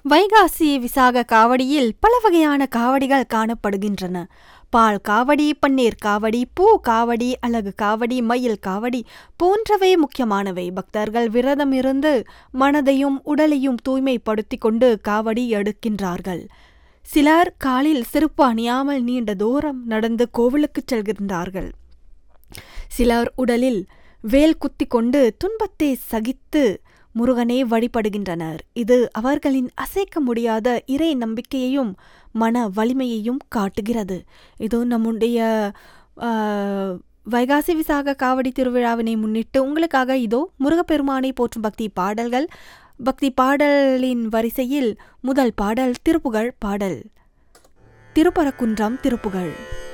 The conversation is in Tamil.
வைகாசி விசாக காவடியில் பல வகையான காவடிகள் காணப்படுகின்றன பால் காவடி பன்னீர் காவடி பூ காவடி அழகு காவடி மயில் காவடி போன்றவை முக்கியமானவை பக்தர்கள் விரதமிருந்து மனதையும் உடலையும் தூய்மைப்படுத்திக் கொண்டு காவடி எடுக்கின்றார்கள் சிலர் காலில் செருப்பு அணியாமல் நீண்ட தூரம் நடந்து கோவிலுக்குச் செல்கின்றார்கள் சிலர் உடலில் வேல் குத்தி கொண்டு துன்பத்தை சகித்து முருகனை வழிபடுகின்றனர் இது அவர்களின் அசைக்க முடியாத இறை நம்பிக்கையையும் மன வலிமையையும் காட்டுகிறது இது நம்முடைய ஆஹ், வைகாசி விசாக காவடி திருவிழாவினை முன்னிட்டு உங்களுக்காக இதோ முருகப்பெருமானை போற்றும் பக்தி பாடல்கள் பக்தி பாடலின் வரிசையில் முதல் பாடல் திருப்புகழ் பாடல் திருப்பரக்குன்றம் திருப்புகழ்